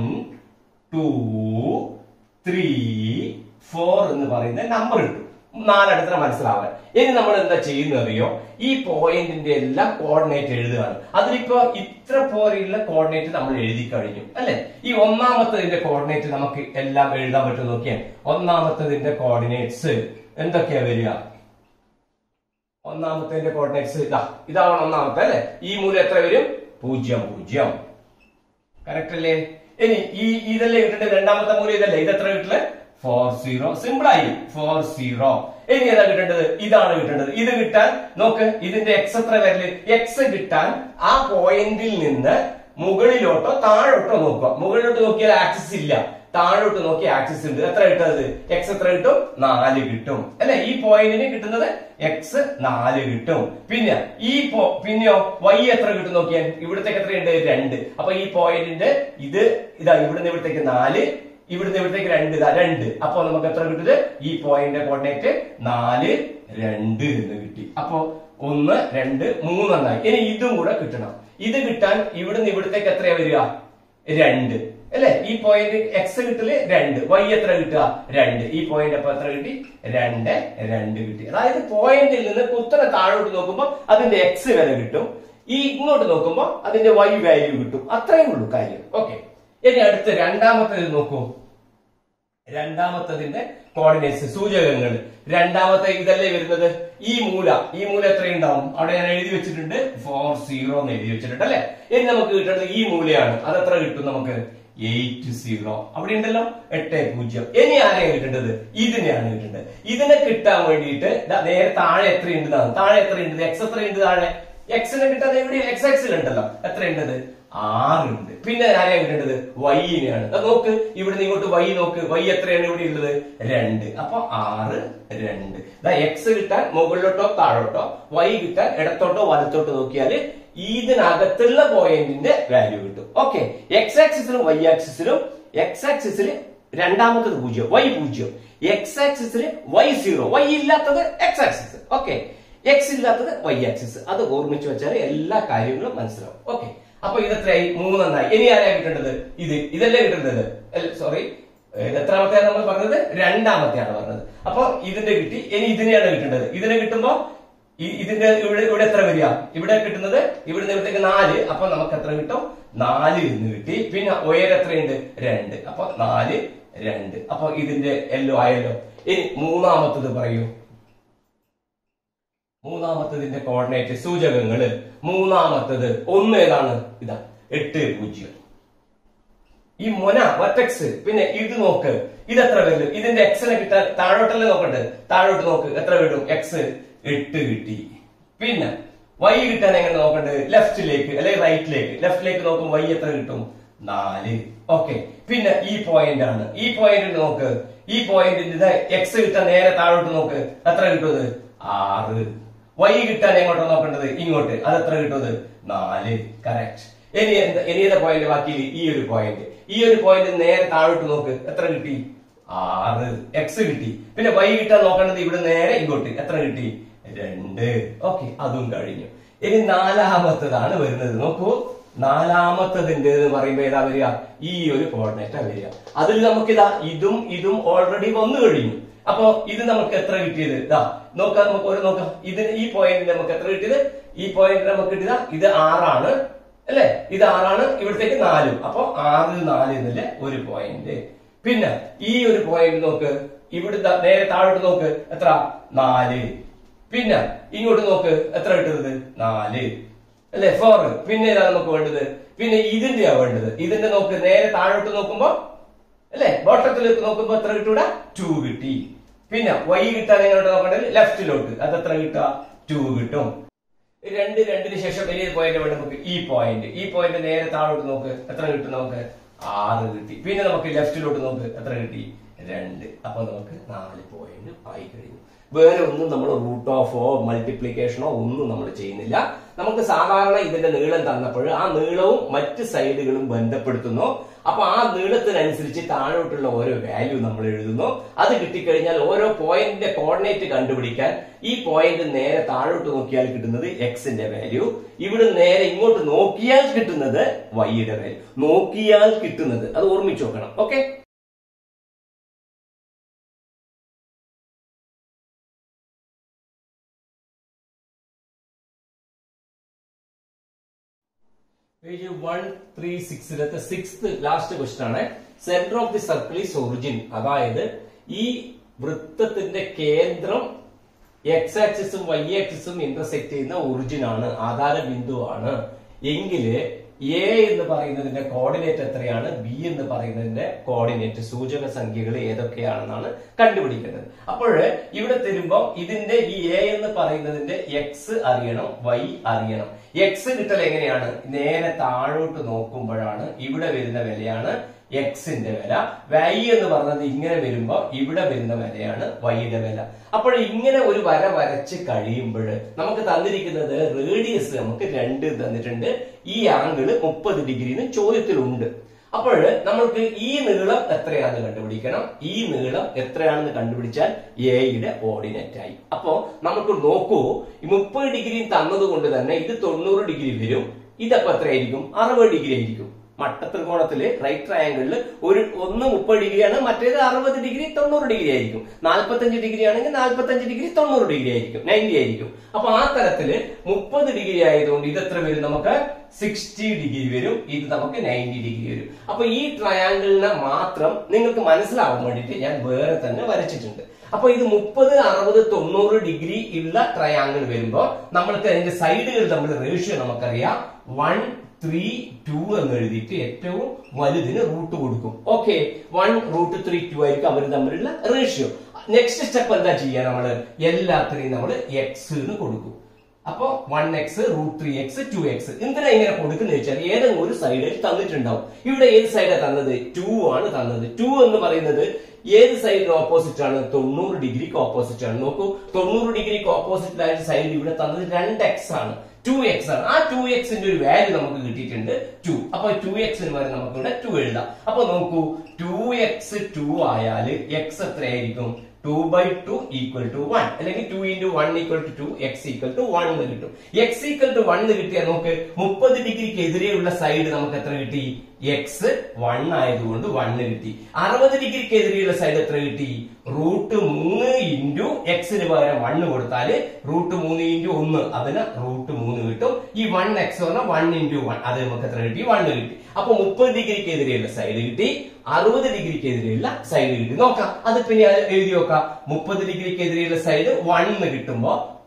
ടു ത്രീ ഫോർ എന്ന് പറയുന്ന നമ്പർ ഇട്ടു നാലടുത്തര മനസ്സിലാവാൻ ഇനി നമ്മൾ എന്താ ചെയ്യുന്നത് അറിയോ ഈ പോയിന്റിന്റെ എല്ലാം കോർഡിനേറ്റ് എഴുതുകയാണ് അതിലിപ്പോ ഇത്ര പോലെയുള്ള കോർഡിനേറ്റ് നമ്മൾ എഴുതി കഴിഞ്ഞു അല്ലെ ഈ ഒന്നാമത്തതിന്റെ കോർഡിനേറ്റ് നമുക്ക് എല്ലാം എഴുതാൻ പറ്റും നോക്കിയാൽ ഒന്നാമത്തതിന്റെ കോർഡിനേറ്റ്സ് എന്തൊക്കെയാ വരിക ഒന്നാമത്തെ കോർഡിനേറ്റ്സ് ഇതാ ഇതാണ് ഒന്നാമത്തെ അല്ലെ ഈ മൂല്യം എത്ര വരും പൂജ്യം പൂജ്യം കറക്റ്റ് അല്ലേ ഇനി ഈ ഇതല്ലേ കിട്ടേണ്ടത് രണ്ടാമത്തെ മൂല്യം ഇതല്ലേ ഇത് എത്ര കിട്ടില്ലേ ഫോർ സീറോ സിമ്പിൾ ആയി ഫോർ സീറോ ഇനി ഏതാ കിട്ടേണ്ടത് ഇതാണ് കിട്ടേണ്ടത് ഇത് കിട്ടാൻ നോക്ക് ഇതിന്റെ എക്സ് എത്ര വരല് എക്സ് കിട്ടാൻ ആ പോയിന്റിൽ നിന്ന് മുകളിലോട്ടോ താഴോട്ടോ നോക്കുക മുകളിലോട്ട് നോക്കിയാൽ ആക്സിസ് ഇല്ല താഴോട്ട് നോക്കി ആക്സിസ് ഉണ്ട് എത്ര കിട്ടുന്നത് എക്സ് എത്ര കിട്ടും നാല് കിട്ടും അല്ലെ ഈ പോയിന്റിന് കിട്ടുന്നത് എക്സ് നാല് കിട്ടും പിന്നെ ഈ പോ- പിന്നെയോ വൈ എത്ര കിട്ടും നോക്കിയാൽ ഇവിടത്തേക്ക് എത്രയുണ്ട് രണ്ട് അപ്പൊ ഈ പോയിന്റിന്റെ ഇത് ഇതാ ഇവിടുന്ന് ഇവിടത്തേക്ക് നാല് ഇവിടുന്ന് ഇവിടത്തേക്ക് രണ്ട് ഇതാ രണ്ട് അപ്പൊ നമുക്ക് എത്ര കിട്ടുന്നത് ഈ പോയിന്റ് കോർഡിനേറ്റ് നാല് രണ്ട് എന്ന് കിട്ടി അപ്പൊ ഒന്ന് രണ്ട് മൂന്നെണ്ണായി ഇനി ഇതും കൂടെ കിട്ടണം ഇത് കിട്ടാൻ ഇവിടുന്ന് ഇവിടത്തേക്ക് എത്രയാ വരിക രണ്ട് അല്ലെ ഈ പോയിന്റ് എക്സ് കിട്ടല് രണ്ട് വൈ എത്ര കിട്ടുക രണ്ട് ഈ പോയിന്റ് അപ്പൊ എത്ര കിട്ടി രണ്ട് രണ്ട് കിട്ടി അതായത് പോയിന്റിൽ നിന്ന് കുത്തനെ താഴോട്ട് നോക്കുമ്പോൾ അതിന്റെ എക്സ് വില കിട്ടും ഈ ഇങ്ങോട്ട് നോക്കുമ്പോൾ അതിന്റെ വൈ വാല്യൂ കിട്ടും അത്രയേ ഉള്ളൂ കാര്യം ഓക്കെ ഇനി അടുത്ത് രണ്ടാമത്തേത് നോക്കൂ രണ്ടാമത്തതിന്റെ കോർഡിനേറ്റ്സ് സൂചകങ്ങൾ രണ്ടാമത്തെ ഇതല്ലേ വരുന്നത് ഈ മൂല ഈ മൂല എത്രയുണ്ടാവും അവിടെ ഞാൻ എഴുതി വെച്ചിട്ടുണ്ട് ഫോർ സീറോ എന്ന് എഴുതി വെച്ചിട്ടുണ്ട് അല്ലെ ഇനി നമുക്ക് കിട്ടുന്നത് ഈ മൂലയാണ് അത് എത്ര കിട്ടും നമുക്ക് എയ്റ്റ് സീറോ അവിടെ ഉണ്ടല്ലോ എട്ട് പൂജ്യം ഇനി ആരെയാണ് കിട്ടേണ്ടത് ഇതിനെയാണ് കിട്ടേണ്ടത് ഇതിനെ കിട്ടാൻ വേണ്ടിയിട്ട് ദാ നേരെ താഴെ എത്രയുണ്ട് എന്നാണ് താഴെ എത്രയുണ്ട് എക്സ് എത്രയുണ്ട് താഴെ എക്സിനെ കിട്ടാൻ എവിടെ എക്സ് എക്സിൽ ഉണ്ടല്ലോ എത്രയുണ്ടത് ആറുണ്ട് പിന്നെ ആരെയാ കിട്ടേണ്ടത് വൈനെയാണ് ദാ നോക്ക് ഇവിടുന്ന് ഇങ്ങോട്ട് വൈ നോക്ക് വൈ എത്രയാണ് ഇവിടെ ഉള്ളത് രണ്ട് അപ്പൊ ആറ് രണ്ട് ദാ എക്സ് കിട്ടാൻ മുകളിലോട്ടോ താഴോട്ടോ വൈ കിട്ടാൻ ഇടത്തോട്ടോ വലത്തോട്ടോ നോക്കിയാല് ഇതിനകത്തുള്ള പോയിന്റിന്റെ വാല്യൂ കിട്ടും ഓക്കെ എക്സ് ആക്സിസിലും വൈ ആക്സിസിലും എക്സ് ആക്സിസിൽ രണ്ടാമത്തത് പൂജ്യം വൈ പൂജ്യം എക്സ് ആക്സിസിൽ വൈ സീറോ വൈ ഇല്ലാത്തത് എക്സ് ആക്സിസ് ഓക്കെ എക്സ് ഇല്ലാത്തത് വൈ ആക്സിസ് അത് ഓർമ്മിച്ച് വെച്ചാൽ എല്ലാ കാര്യങ്ങളും മനസ്സിലാവും ഓക്കെ അപ്പൊ ഇത് എത്രയായി മൂന്നെണ്ണായി ഇനി ആരെയാ കിട്ടേണ്ടത് ഇത് ഇതല്ലേ കിട്ടേണ്ടത് സോറി എത്രാമത്തെയാണ് നമ്മൾ പറഞ്ഞത് രണ്ടാമത്തെയാണ് പറഞ്ഞത് അപ്പൊ ഇതിന്റെ കിട്ടി ഇനി ഇതിനെയാണ് കിട്ടേണ്ടത് ഇതിനെ കിട്ടുമ്പോ ഈ- ഇതിന്റെ ഇവിടെ ഇവിടെ എത്ര വരിക ഇവിടെ കിട്ടുന്നത് ഇവിടുന്ന് ഇവിടത്തേക്ക് നാല് അപ്പൊ നമുക്ക് എത്ര കിട്ടും നാല് എന്ന് കിട്ടി പിന്നെ ഉയരം എത്രയുണ്ട് രണ്ട് അപ്പൊ നാല് രണ്ട് അപ്പൊ ഇതിന്റെ എല്ലോ ആയല്ലോ ഇനി മൂന്നാമത്തത് പറയൂ മൂന്നാമത്തതിന്റെ കോർഡിനേറ്റ് സൂചകങ്ങള് മൂന്നാമത്തത് ഒന്ന് ഏതാണ് ഇതാ എട്ട് പൂജ്യം ഈ മൊന വറ്റക്സ് പിന്നെ ഇത് നോക്ക് ഇത് എത്ര വരും ഇതിന്റെ എക്സിനെ കിട്ടാൻ താഴോട്ടല്ലേ നോക്കണ്ടേ താഴോട്ട് നോക്ക് എത്ര വരും എക്സ് എട്ട് കിട്ടി പിന്നെ വൈ കിട്ടാൻ എങ്ങനെ നോക്കണ്ടത് ലെഫ്റ്റിലേക്ക് അല്ലെങ്കിൽ റൈറ്റിലേക്ക് ലെഫ്റ്റിലേക്ക് നോക്കും വൈ എത്ര കിട്ടും നാല് ഓക്കെ പിന്നെ ഈ പോയിന്റ് ആണ് ഈ പോയിന്റ് നോക്ക് ഈ പോയിന്റിന്റെ എക്സ് കിട്ടാൻ നേരെ താഴോട്ട് നോക്ക് എത്ര കിട്ടുന്നത് ആറ് വൈ കിട്ടാൻ എങ്ങോട്ടാ നോക്കേണ്ടത് ഇങ്ങോട്ട് അത് എത്ര കിട്ടുന്നത് നാല് കറക്റ്റ് ഇനി എന്താ ഇനി ഏതാ പോയിന്റ് ബാക്കി ഈ ഒരു പോയിന്റ് ഈ ഒരു പോയിന്റ് നേരെ താഴോട്ട് നോക്ക് എത്ര കിട്ടി ആറ് എക്സ് കിട്ടി പിന്നെ വൈ കിട്ടാൻ നോക്കേണ്ടത് ഇവിടെ നേരെ ഇങ്ങോട്ട് എത്ര കിട്ടി രണ്ട് ഓക്കെ അതും കഴിഞ്ഞു ഇനി നാലാമത്തതാണ് വരുന്നത് നോക്കൂ നാലാമത്തതിന്റെ എന്ന് പറയുമ്പോ ഏതാ വരിക ഈ ഒരു കോർഡിനേറ്റാ വരിക അതിൽ നമുക്കിതാ ഇതും ഇതും ഓൾറെഡി വന്നു കഴിഞ്ഞു അപ്പൊ ഇത് നമുക്ക് എത്ര കിട്ടിയത് ഇതാ നോക്കാം നമുക്ക് ഒരു നോക്കാം ഇതിന് ഈ പോയിന്റ് നമുക്ക് എത്ര കിട്ടിയത് ഈ പോയിന്റ് നമുക്ക് കിട്ടിയതാ ഇത് ആറാണ് അല്ലെ ഇത് ആറാണ് ഇവിടത്തേക്ക് നാലും അപ്പൊ ആറ് നാല് എന്നല്ലേ ഒരു പോയിന്റ് പിന്നെ ഈ ഒരു പോയിന്റ് നോക്ക് ഇവിടെ ദാ നേരെ താഴോട്ട് നോക്ക് എത്ര നാല് പിന്നെ ഇങ്ങോട്ട് നോക്ക് എത്ര കിട്ടുന്നത് നാല് അല്ലെ ഫോർ പിന്നെ ഏതാ നമുക്ക് വേണ്ടത് പിന്നെ ഇതിന്റെയാ വേണ്ടത് ഇതിന്റെ നോക്ക് നേരെ താഴോട്ട് നോക്കുമ്പോ അല്ലെ ബോട്ടത്തിലേക്ക് നോക്കുമ്പോ എത്ര കിട്ടൂടാ ടു കിട്ടി പിന്നെ വൈ കിട്ടാൻ എങ്ങോട്ട് നോക്കേണ്ടത് ലെഫ്റ്റിലോട്ട് അത് എത്ര കിട്ടുക ടു കിട്ടും രണ്ട് രണ്ടിന് ശേഷം വലിയ പോയിന്റ് വേണ്ട നമുക്ക് ഈ പോയിന്റ് ഈ പോയിന്റ് നേരെ താഴോട്ട് നോക്ക് എത്ര കിട്ടും നമുക്ക് ആറ് കിട്ടി പിന്നെ നമുക്ക് ലെഫ്റ്റിലോട്ട് നോക്ക് എത്ര കിട്ടി രണ്ട് അപ്പൊ നമുക്ക് നാല് പോയിന്റ് ആയി കഴിഞ്ഞു വേറെ ഒന്നും നമ്മൾ റൂട്ട് ഓഫോ മൾട്ടിപ്ലിക്കേഷനോ ഒന്നും നമ്മൾ ചെയ്യുന്നില്ല നമുക്ക് സാധാരണ ഇതിന്റെ നീളം തന്നപ്പോൾ ആ നീളവും മറ്റ് സൈഡുകളും ബന്ധപ്പെടുത്തുന്നു അപ്പൊ ആ നീളത്തിനനുസരിച്ച് താഴോട്ടുള്ള ഓരോ വാല്യൂ നമ്മൾ എഴുതുന്നു അത് കിട്ടിക്കഴിഞ്ഞാൽ ഓരോ പോയിന്റിന്റെ കോർഡിനേറ്റ് കണ്ടുപിടിക്കാൻ ഈ പോയിന്റ് നേരെ താഴോട്ട് നോക്കിയാൽ കിട്ടുന്നത് എക്സിന്റെ വാല്യൂ ഇവിടെ നേരെ ഇങ്ങോട്ട് നോക്കിയാൽ കിട്ടുന്നത് വൈയുടെ വാല്യൂ നോക്കിയാൽ കിട്ടുന്നത് അത് ഓർമ്മിച്ചു നോക്കണം ഓക്കെ പേജ് വൺ ത്രീ സിക്സിലത്തെ സിക്സ് ലാസ്റ്റ് ക്വസ്റ്റൻ ആണ് centre of the circle is origin അതായത് ഈ വൃത്തത്തിന്റെ കേന്ദ്രം എക്സ് ആക്സിസും വൈ ആക്സിസും ഇന്റർസെക്ട് ചെയ്യുന്ന ഒറിജിൻ ആണ് ആധാര ബിന്ദുവാണ് എങ്കില് എ എന്ന് പറയുന്നതിന്റെ കോർഡിനേറ്റ് എത്രയാണ് ബി എന്ന് പറയുന്നതിന്റെ കോർഡിനേറ്റ് സൂചക സംഖ്യകൾ ഏതൊക്കെയാണെന്നാണ് കണ്ടുപിടിക്കേണ്ടത് അപ്പോൾ ഇവിടെ തരുമ്പോൾ ഇതിന്റെ ഈ എ എന്ന് പറയുന്നതിന്റെ എക്സ് അറിയണം വൈ അറിയണം എക്സ് കിട്ടൽ എങ്ങനെയാണ് നേരെ താഴോട്ട് നോക്കുമ്പോഴാണ് ഇവിടെ വരുന്ന വിലയാണ് എക്സിന്റെ വില വൈ എന്ന് പറഞ്ഞത് ഇങ്ങനെ വരുമ്പോ ഇവിടെ വരുന്ന വിലയാണ് വൈയുടെ വില അപ്പോൾ ഇങ്ങനെ ഒരു വര വരച്ച് കഴിയുമ്പോൾ നമുക്ക് തന്നിരിക്കുന്നത് റേഡിയസ് നമുക്ക് രണ്ട് തന്നിട്ടുണ്ട് ഈ ആംഗിള് മുപ്പത് ഡിഗ്രിന്ന് ചോദ്യത്തിലുണ്ട് അപ്പോൾ നമ്മൾക്ക് ഈ നീളം എത്രയാണെന്ന് കണ്ടുപിടിക്കണം ഈ നീളം എത്രയാണെന്ന് കണ്ടുപിടിച്ചാൽ എയുടെ ഓർഡിനേറ്റ് ആയി അപ്പോ നമുക്ക് നോക്കൂ ഈ മുപ്പത് ഡിഗ്രി തന്നത് കൊണ്ട് തന്നെ ഇത് തൊണ്ണൂറ് ഡിഗ്രി വരും ഇതപ്പോ എത്രയായിരിക്കും അറുപത് ഡിഗ്രി ആയിരിക്കും മട്ടത്രികോണത്തില് റൈറ്റ് ട്രയാങ്കിളിൽ ഒരു ഒന്ന് മുപ്പത് ഡിഗ്രിയാണ് മറ്റേത് അറുപത് ഡിഗ്രി തൊണ്ണൂറ് ഡിഗ്രി ആയിരിക്കും നാൽപ്പത്തഞ്ച് ഡിഗ്രി ആണെങ്കിൽ നാൽപ്പത്തഞ്ച് ഡിഗ്രി തൊണ്ണൂറ് ഡിഗ്രി ആയിരിക്കും നയൻറ്റി ആയിരിക്കും അപ്പൊ ആ തരത്തില് മുപ്പത് ഡിഗ്രി ആയതുകൊണ്ട് ഇത് എത്ര വരും നമുക്ക് സിക്സ്റ്റി ഡിഗ്രി വരും ഇത് നമുക്ക് നയൻറ്റി ഡിഗ്രി വരും അപ്പൊ ഈ ട്രയാങ്കിളിനെ മാത്രം നിങ്ങൾക്ക് മനസ്സിലാവാൻ വേണ്ടിയിട്ട് ഞാൻ വേറെ തന്നെ വരച്ചിട്ടുണ്ട് അപ്പൊ ഇത് മുപ്പത് അറുപത് തൊണ്ണൂറ് ഡിഗ്രി ഉള്ള ട്രയാങ്കിൾ വരുമ്പോ നമ്മൾക്ക് അതിന്റെ സൈഡുകൾ തമ്മിൽ റേഷ്യോ നമുക്കറിയാം വൺ ത്രീ ടു എന്ന് എഴുതിയിട്ട് ഏറ്റവും വലുതിന് റൂട്ട് കൊടുക്കും okay one root three two ആയിരിക്കും അവർ തമ്മിലുള്ള റേഷ്യോ നെക്സ്റ്റ് സ്റ്റെപ്പ് എന്താ ചെയ്യുക നമ്മള് എല്ലാത്തിനെയും നമ്മൾ എക്സ് എന്ന് കൊടുക്കും അപ്പൊ one X root three X two X എന്തിനാ ഇങ്ങനെ കൊടുക്കുന്ന വെച്ചാൽ ഏതെങ്കിലും ഒരു സൈഡിൽ തന്നിട്ടുണ്ടാവും ഇവിടെ ഏത് സൈഡാ തന്നത് ടു ആണ് തന്നത് ടു എന്ന് പറയുന്നത് ഏത് സൈഡിന് ഓപ്പോസിറ്റ് ആണ് തൊണ്ണൂറ് ഡിഗ്രിക്ക് ഓപ്പോസിറ്റ് ആണ് നോക്കൂ തൊണ്ണൂറ് ഡിഗ്രിക്ക് ഓപ്പോസിറ്റ് ആയ സൈഡ് ഇവിടെ തന്നത് രണ്ട് എക്സ് ആണ് ടു എക്സ് ആണ് ആ ടു എക്സിന്റെ ഒരു വാല്യൂ നമുക്ക് കിട്ടിയിട്ടുണ്ട് ടു അപ്പൊ ടു എക്സിന് വരെ നമുക്ക് ഇവിടെ ടു എഴുതാം അപ്പൊ നോക്കൂ ടു എക്സ് ടു ആയാല് എക്സ് എത്രയായിരിക്കും two by two equal to one അല്ലെങ്കിൽ two into one equal to two X equal to one എന്ന് കിട്ടും എക്സ് ഈക്വൽ ടു വൺ എന്ന് കിട്ടിയാൽ നമുക്ക് മുപ്പത് ഡിഗ്രിക്ക് എതിരെയുള്ള സൈഡ് നമുക്ക് എത്ര കിട്ടി എക്സ് വൺ ആയതുകൊണ്ട് വണ്ണ് കിട്ടി അറുപത് ഡിഗ്രിക്ക് എതിരെയുള്ള സൈഡ് എത്ര കിട്ടി റൂട്ട് മൂന്ന് ഇൻറ്റു എക്സിന് പകരം വണ്ണ് കൊടുത്താല് റൂട്ട് മൂന്ന് ഇൻറ്റു ഒന്ന് അതിന് റൂട്ട് മൂന്ന് കിട്ടും ഈ വൺ എക്സ് പറഞ്ഞാൽ വൺ ഇൻറ്റു വൺ അത് നമുക്ക് എത്ര കിട്ടി വണ്ണ് കിട്ടി അപ്പൊ മുപ്പത് ഡിഗ്രിക്ക് എതിരെയുള്ള സൈഡ് കിട്ടി അറുപത് ഡിഗ്രിക്ക് എതിരെയുള്ള സൈഡ് കിട്ടി നോക്കാം അത് പിന്നെ എഴുതി നോക്കാം മുപ്പത് ഡിഗ്രിക്ക് എതിരെയുള്ള സൈഡ് വണ്ണ് കിട്ടുമ്പോ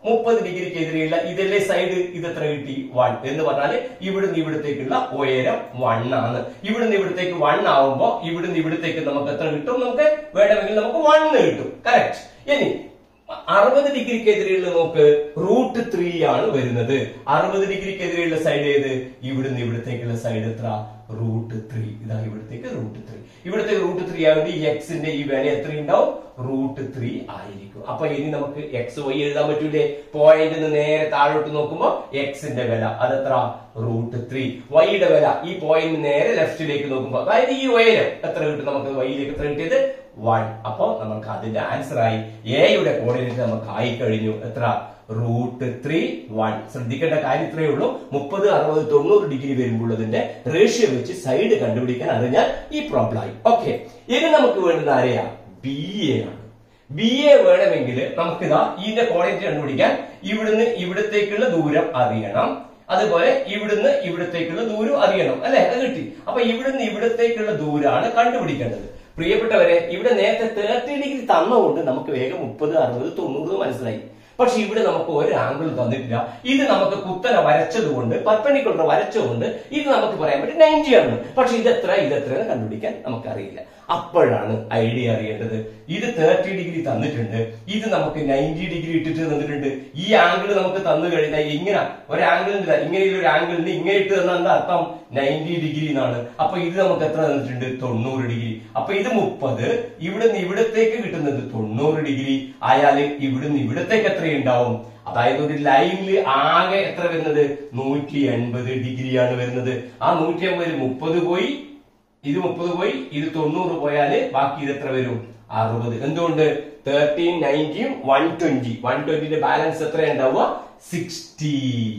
മുപ്പത് ഡിഗ്രിക്ക് എതിരെയുള്ള ഇതിലെ സൈഡ് ഇത് എത്ര കിട്ടി വൺ എന്ന് പറഞ്ഞാല് ഇവിടുന്ന് ഇവിടത്തേക്കുള്ള ഉയരം വൺ ആണ് ഇവിടുന്ന് ഇവിടത്തേക്ക് വൺ ആവുമ്പോ ഇവിടുന്ന് ഇവിടത്തേക്ക് നമുക്ക് എത്ര കിട്ടും നമുക്ക് വേണമെങ്കിൽ നമുക്ക് വണ്ണ് കിട്ടും കറക്റ്റ് ഇനി അറുപത് ഡിഗ്രിക്കെതിരെയുള്ള നോക്ക് റൂട്ട് ത്രീ ആണ് വരുന്നത് അറുപത് ഡിഗ്രിക്കെതിരെയുള്ള സൈഡ് ഏത് ഇവിടുന്ന് ഇവിടത്തേക്കുള്ള സൈഡ് എത്ര റൂട്ട് ത്രീ ഇതാ ഇവിടത്തേക്ക് റൂട്ട് ത്രീ ഇവിടത്തേക്ക് റൂട്ട് ത്രീ ആയതുകൊണ്ട് ഈ എക്സിന്റെ ഈ വില എത്ര ഉണ്ടാവും റൂട്ട് ത്രീ ആയിരിക്കും അപ്പൊ ഇനി നമുക്ക് എക്സ് വൈ എഴുതാൻ പറ്റൂലേ പോയിന്റ് നിന്ന് നേരെ താഴോട്ട് നോക്കുമ്പോ എക്സിന്റെ വില അതെത്ര റൂട്ട് ത്രീ വൈയുടെ വില ഈ പോയിന്റ് നേരെ ലെഫ്റ്റിലേക്ക് നോക്കുമ്പോ അതായത് ഈ ഉയരം എത്ര കിട്ടും നമുക്ക് വൈയിലേക്ക് എത്ര കിട്ടിയത് വൺ അപ്പൊ നമുക്ക് അതിന്റെ ആൻസർ ആയി എയുടെ കോർഡിനേറ്റ് നമുക്ക് ആയി കഴിഞ്ഞു എത്ര റൂട്ട് ത്രീ വൺ ശ്രദ്ധിക്കേണ്ട കാര്യം ഇത്രയേ ഉള്ളൂ മുപ്പത് അറുപത് തൊണ്ണൂറ് ഡിഗ്രി വരുമ്പോഴതിന്റെ റേഷ്യോ വെച്ച് സൈഡ് കണ്ടുപിടിക്കാൻ അറിഞ്ഞാൽ ഈ പ്രോബ്ലം ആയി ഓക്കെ ഇനി നമുക്ക് വേണ്ടുന്ന ആരെയാ ബി എ ആണ് ബി എ വേണമെങ്കിൽ നമുക്കിതാ ഇതിന്റെ കോർഡിനേറ്റ് കണ്ടുപിടിക്കാൻ ഇവിടുന്ന് ഇവിടത്തേക്കുള്ള ദൂരം അറിയണം അതുപോലെ ഇവിടുന്ന് ഇവിടത്തേക്കുള്ള ദൂരം അറിയണം അല്ലെ അത് കിട്ടി അപ്പൊ ഇവിടുന്ന് ഇവിടത്തേക്കുള്ള ദൂരമാണ് കണ്ടുപിടിക്കേണ്ടത് പ്രിയപ്പെട്ടവരെ ഇവിടെ നേരത്തെ തേർട്ടി ഡിഗ്രി തന്നുകൊണ്ട് നമുക്ക് വേഗം മുപ്പത് അറുപത് തൊണ്ണൂറ് മനസ്സിലായി പക്ഷെ ഇവിടെ നമുക്ക് ഒരു ആംഗിൾ തന്നിട്ടില്ല ഇത് നമുക്ക് കുത്തനെ വരച്ചതുകൊണ്ട് പർപ്പണിക്കുള്ള വരച്ചതുകൊണ്ട് ഇത് നമുക്ക് പറയാൻ പറ്റും നയൻറ്റി ആണ് പക്ഷെ ഇതെത്ര ഇതെത്ര എന്ന് കണ്ടുപിടിക്കാൻ നമുക്കറിയില്ല അപ്പോഴാണ് ഐഡിയ അറിയേണ്ടത് ഇത് തേർട്ടി ഡിഗ്രി തന്നിട്ടുണ്ട് ഇത് നമുക്ക് നയൻറ്റി ഡിഗ്രി ഇട്ടിട്ട് തന്നിട്ടുണ്ട് ഈ ആംഗിൾ നമുക്ക് തന്നു കഴിഞ്ഞാൽ ഇങ്ങനെ ഒരു ആംഗിൾ ഇല്ല ഇങ്ങനെയുള്ള ഒരു ആംഗിളിന് ഇങ്ങനെ ഇട്ട് തന്നാൽ എന്താ അർത്ഥം നയൻറ്റി ഡിഗ്രി എന്നാണ് അപ്പൊ ഇത് നമുക്ക് എത്ര തന്നിട്ടുണ്ട് തൊണ്ണൂറ് ഡിഗ്രി അപ്പൊ ഇത് മുപ്പത് ഇവിടുന്ന് ഇവിടത്തേക്ക് കിട്ടുന്നത് തൊണ്ണൂറ് ഡിഗ്രി ആയാല് ഇവിടുന്ന് ഇവിടത്തേക്ക് എത്രയുണ്ടാവും അതായത് ഒരു ലൈനിൽ ആകെ എത്ര വരുന്നത് നൂറ്റി എൺപത് ഡിഗ്രിയാണ് വരുന്നത് ആ നൂറ്റി അമ്പതിൽ മുപ്പത് പോയി ഇത് മുപ്പത് പോയി ഇത് തൊണ്ണൂറ് പോയാല് ബാക്കി ഇത് എത്ര വരും അറുപത് എന്തുകൊണ്ട് തേർട്ടീൻ നയൻറ്റിയും വൺ ട്വന്റി വൺ ട്വന്റിന്റെ ബാലൻസ് എത്ര ഉണ്ടാവുക സിക്സ്റ്റി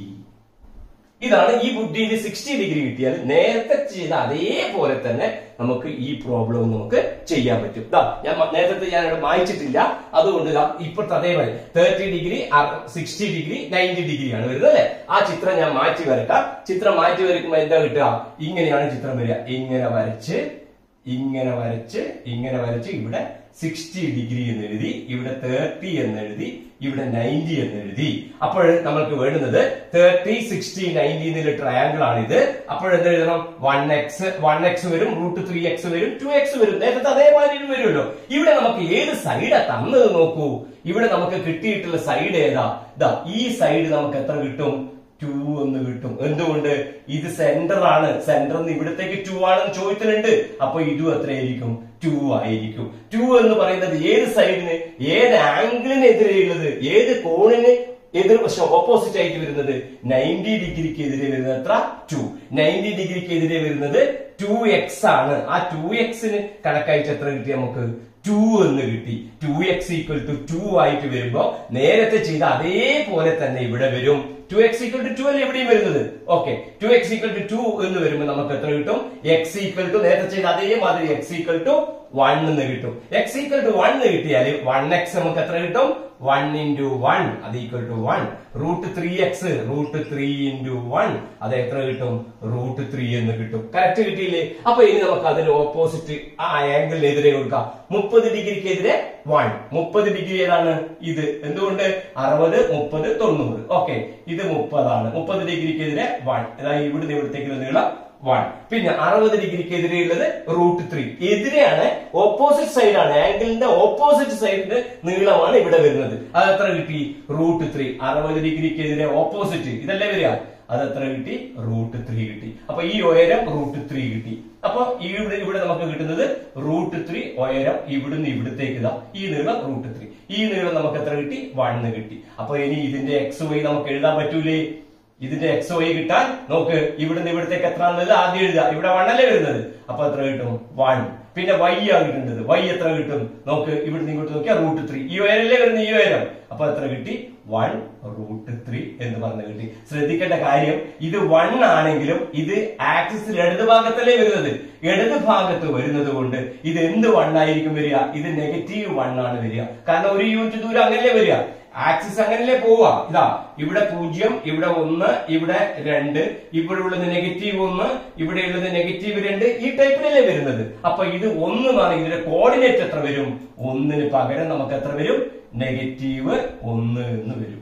ഇതാണ് ഈ ബുദ്ധിയിൽ സിക്സ്റ്റി ഡിഗ്രി കിട്ടിയാൽ നേരത്തെ ചെയ്ത അതേപോലെ തന്നെ നമുക്ക് ഈ പ്രോബ്ലം നമുക്ക് ചെയ്യാൻ പറ്റും ദാ ഞാൻ മ- നേരത്തെ ഞാൻ ഇവിടെ മായിച്ചിട്ടില്ല അതുകൊണ്ട് ദാ ഇപ്പോഴത്തെ അതേപോലെ thirty degree sixty degree ninety degree ആണ് വരുന്നത് അല്ലെ ആ ചിത്രം ഞാൻ മാറ്റി വരക്കാം ചിത്രം മാറ്റി വരയ്ക്കുമ്പോൾ എന്താ കിട്ടുക ഇങ്ങനെയാണ് ചിത്രം വരിക ഇങ്ങനെ വരച്ച് ഇങ്ങനെ വരച്ച് ഇങ്ങനെ വരച്ച് ഇവിടെ സിക്സ്റ്റി ഡിഗ്രി എന്ന് എഴുതി ഇവിടെ തേർട്ടി എന്ന് എഴുതി ഇവിടെ നയൻറ്റി എന്ന് എഴുതി അപ്പോൾ നമ്മൾക്ക് വേണ്ടുന്നത് തേർട്ടി സിക്സ്റ്റി നയൻറ്റി എന്നുള്ള ട്രയാങ്കിൾ ആണിത് അപ്പോൾ എന്ത് എഴുതണം വൺ എക്സ് വൺ എക്സ് വരും റൂട്ട് ത്രീ എക്സ് വരും ടു എക്സ് വരും നേരത്തെ അതേമാതിരി വരുമല്ലോ ഇവിടെ നമുക്ക് ഏത് സൈഡാ തന്നത് നോക്കൂ ഇവിടെ നമുക്ക് കിട്ടിയിട്ടുള്ള സൈഡ് ഏതാ ഇതാ ഈ സൈഡ് നമുക്ക് എത്ര കിട്ടും ടു എന്ന് കിട്ടും എന്തുകൊണ്ട് ഇത് സെന്റർ ആണ് സെന്റർ നിന്ന് ഇവിടത്തേക്ക് ടു ആണെന്ന് ചോദ്യത്തിലുണ്ട് അപ്പൊ ഇതും എത്രയായിരിക്കും ടു ആയിരിക്കും ടു എന്ന് പറയുന്നത് ഏത് സൈഡിന് ഏത് ആംഗിളിനെതിരെയുള്ളത് ഏത് കോണിന് എതിർവശം ഓപ്പോസിറ്റ് ആയിട്ട് വരുന്നത് നയൻറ്റി ഡിഗ്രിക്ക് എതിരെ വരുന്നത് എത്ര ടു നയൻറ്റി ഡിഗ്രിക്ക് എതിരെ വരുന്നത് ടു എക്സ് ആണ് ആ ടു എക്സിന് കണക്കായിട്ട് എത്ര കിട്ടി നമുക്ക് ടു എന്ന് കിട്ടി two X equal to two two വരുമ്പോ നേരത്തെ ചെയ്ത അതേപോലെ തന്നെ ഇവിടെ വരും two X equal to two two എവിടെയും വരുന്നത് okay two X equal to two two വരുമ്പോൾ നമുക്ക് എത്ര കിട്ടും എക്സ് ഈക്വൽ ടു നേരത്തെ ചെയ്ത അതേമാതിരി എക്സ് ഈക്വൽ ടു വൺ എന്ന് കിട്ടും എക്സ് ഈക്വൽ ടു വൺ എന്ന് കിട്ടിയാൽ വൺ എക്സ് നമുക്ക് എത്ര കിട്ടും വൺ ഇൻറ്റു വൺ അത് equal to one root three X root three into one അത് എത്ര കിട്ടും റൂട്ട് ത്രീ എന്ന് കിട്ടും കറക്റ്റ് കിട്ടിയില്ലേ അപ്പൊ ഇനി നമുക്ക് അതിന് ഓപ്പോസിറ്റ് ആ ആംഗിളിനെതിരെ കൊടുക്കാം മുപ്പത് ഡിഗ്രിക്കെതിരെ വൺ മുപ്പത് ഡിഗ്രി ഏതാണ് ഇത് എന്തുകൊണ്ട് അറുപത് മുപ്പത് തൊണ്ണൂറ് ഓക്കെ ഇത് മുപ്പതാണ് മുപ്പത് ഡിഗ്രിക്കെതിരെ വൺ അതായത് ഇവിടുന്ന് ഇവിടത്തേക്ക് നീളം വൺ പിന്നെ അറുപത് ഡിഗ്രിക്ക് എതിരെയുള്ളത് റൂട്ട് ത്രീ എതിരെയാണ് ഓപ്പോസിറ്റ് സൈഡാണ് ആംഗിളിന്റെ ഓപ്പോസിറ്റ് സൈഡിന്റെ നീളമാണ് ഇവിടെ വരുന്നത് അത് എത്ര കിട്ടി റൂട്ട് ത്രീ അറുപത് ഡിഗ്രിക്ക് എതിരെ ഓപ്പോസിറ്റ് ഇതല്ലേ വരിക അത് എത്ര കിട്ടി റൂട്ട് ത്രീ കിട്ടി അപ്പൊ ഈ ഉയരം റൂട്ട് ത്രീ കിട്ടി അപ്പൊ ഇവിടെ ഇവിടെ നമുക്ക് കിട്ടുന്നത് റൂട്ട് ത്രീ ഉയരം ഇവിടുന്ന് ഇവിടത്തേക്ക് ഇതാ ഈ നീളം റൂട്ട് ത്രീ ഈ നീളം നമുക്ക് എത്ര കിട്ടി വണ്ണ് കിട്ടി അപ്പൊ ഇനി ഇതിന്റെ എക്സ് വൈ നമുക്ക് എഴുതാൻ പറ്റൂലേ ഇതിന്റെ എക്സ് വൈ കിട്ടാൻ നോക്ക് ഇവിടുന്ന് ഇവിടത്തേക്ക് എത്ര ആണെന്നത് ആദ്യം എഴുതുക ഇവിടെ വൺ അല്ലേ വരുന്നത് അപ്പൊ എത്ര കിട്ടും വൺ പിന്നെ വൈ ആണ് കിട്ടുന്നത് വൈ എത്ര കിട്ടും നോക്ക് ഇവിടുന്ന് ഇങ്ങോട്ട് നോക്കിയാൽ റൂട്ട് ത്രീ ഈ ഉയരല്ലേ വരുന്നത് ഈ ഉയരം അപ്പൊ എത്ര കിട്ടി വൺ റൂട്ട് ത്രീ എന്ന് പറഞ്ഞ് കിട്ടി ശ്രദ്ധിക്കേണ്ട കാര്യം ഇത് വൺ ആണെങ്കിലും ഇത് ആക്സിസിൽ ഇടത് ഭാഗത്തല്ലേ വരുന്നത് ഇടത് ഭാഗത്ത് വരുന്നത് കൊണ്ട് ഇത് എന്ത് വൺ ആയിരിക്കും വരിക ഇത് നെഗറ്റീവ് വൺ ആണ് വരിക കാരണം ഒരു യൂണിറ്റ് ദൂരം അങ്ങനല്ലേ വരിക ആക്സിസ് അങ്ങനല്ലേ പോവാ ഇതാ ഇവിടെ പൂജ്യം ഇവിടെ ഒന്ന് ഇവിടെ രണ്ട് ഇവിടെ ഉള്ളത് നെഗറ്റീവ് ഒന്ന് ഇവിടെ ഉള്ളത് നെഗറ്റീവ് രണ്ട് ഈ ടൈപ്പിലല്ലേ വരുന്നത് അപ്പൊ ഇത് ഒന്ന് എന്നാണെങ്കിൽ ഇതിന്റെ കോർഡിനേറ്റ് എത്ര വരും ഒന്നിന് പകരം നമുക്ക് എത്ര വരും നെഗറ്റീവ് ഒന്ന് എന്ന് വരും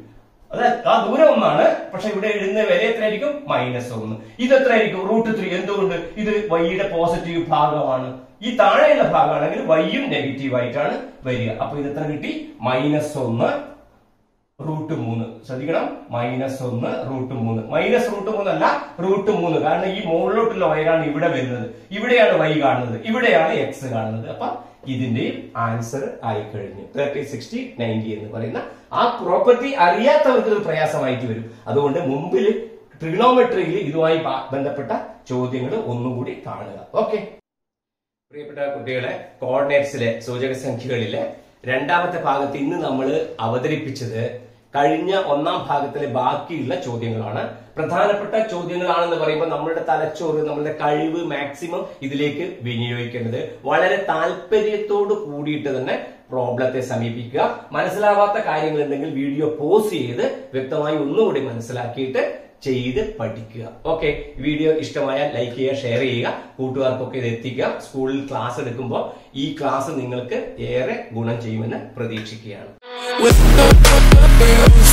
അത് ആ ദൂരം ഒന്നാണ് പക്ഷെ ഇവിടെ എഴുതുന്ന വില എത്രയായിരിക്കും മൈനസ് ഒന്ന് ഇത് എത്രയായിരിക്കും റൂട്ട് ത്രീ എന്തുകൊണ്ട് ഇത് വൈയുടെ പോസിറ്റീവ് ഭാഗമാണ് ഈ താഴെയുള്ള ഭാഗമാണെങ്കിൽ വൈയും നെഗറ്റീവ് ആയിട്ടാണ് വരിക അപ്പൊ ഇത് എത്ര കിട്ടി മൈനസ് ഒന്ന് റൂട്ട് മൂന്ന് ശ്രദ്ധിക്കണം മൈനസ് ഒന്ന് റൂട്ട് മൂന്ന് മൈനസ് റൂട്ട് മൂന്ന് അല്ല റൂട്ട് മൂന്ന് കാരണം ഈ മുകളിലോട്ടുള്ള വൈരാണ് ഇവിടെ വരുന്നത് ഇവിടെയാണ് വൈ കാണുന്നത് ഇവിടെയാണ് എക്സ് കാണുന്നത് അപ്പൊ ഇതിന്റെയും ആൻസർ ആയി കഴിഞ്ഞു തേർട്ടി സിക്സ്റ്റി നയൻറ്റി എന്ന് പറയുന്ന ആ പ്രോപ്പർട്ടി അറിയാത്തവർക്ക് ഒരു പ്രയാസമായിട്ട് വരും അതുകൊണ്ട് മുമ്പിൽ ട്രിഗണോമെട്രിയിൽ ഇതുമായി ബ- ബന്ധപ്പെട്ട ചോദ്യങ്ങൾ ഒന്നുകൂടി കാണുക ഓക്കെ പ്രിയപ്പെട്ട കുട്ടികളെ കോർഡിനേറ്റ്സിലെ സൂചക സംഖ്യകളിലെ രണ്ടാമത്തെ ഭാഗത്ത് ഇന്ന് നമ്മൾ അവതരിപ്പിച്ചത് കഴിഞ്ഞ ഒന്നാം ഭാഗത്തിലെ ബാക്കിയുള്ള ചോദ്യങ്ങളാണ് പ്രധാനപ്പെട്ട ചോദ്യങ്ങളാണെന്ന് പറയുമ്പോൾ നമ്മളുടെ തലച്ചോറ് നമ്മളുടെ കഴിവ് മാക്സിമം ഇതിലേക്ക് വിനിയോഗിക്കേണ്ടത് വളരെ താല്പര്യത്തോട് കൂടിയിട്ട് തന്നെ പ്രോബ്ലത്തെ സമീപിക്കുക മനസ്സിലാവാത്ത കാര്യങ്ങൾ ഉണ്ടെങ്കിൽ വീഡിയോ പോസ് ചെയ്ത് വ്യക്തമായി ഒന്നുകൂടി മനസ്സിലാക്കിയിട്ട് ചെയ്ത് പഠിക്കുക ഓക്കെ വീഡിയോ ഇഷ്ടമായാൽ ലൈക്ക് ചെയ്യുക ഷെയർ ചെയ്യുക കൂട്ടുകാർക്കൊക്കെ ഇത് എത്തിക്കുക സ്കൂളിൽ ക്ലാസ് എടുക്കുമ്പോൾ ഈ ക്ലാസ് നിങ്ങൾക്ക് ഏറെ ഗുണം ചെയ്യുമെന്ന് പ്രതീക്ഷിക്കുകയാണ് with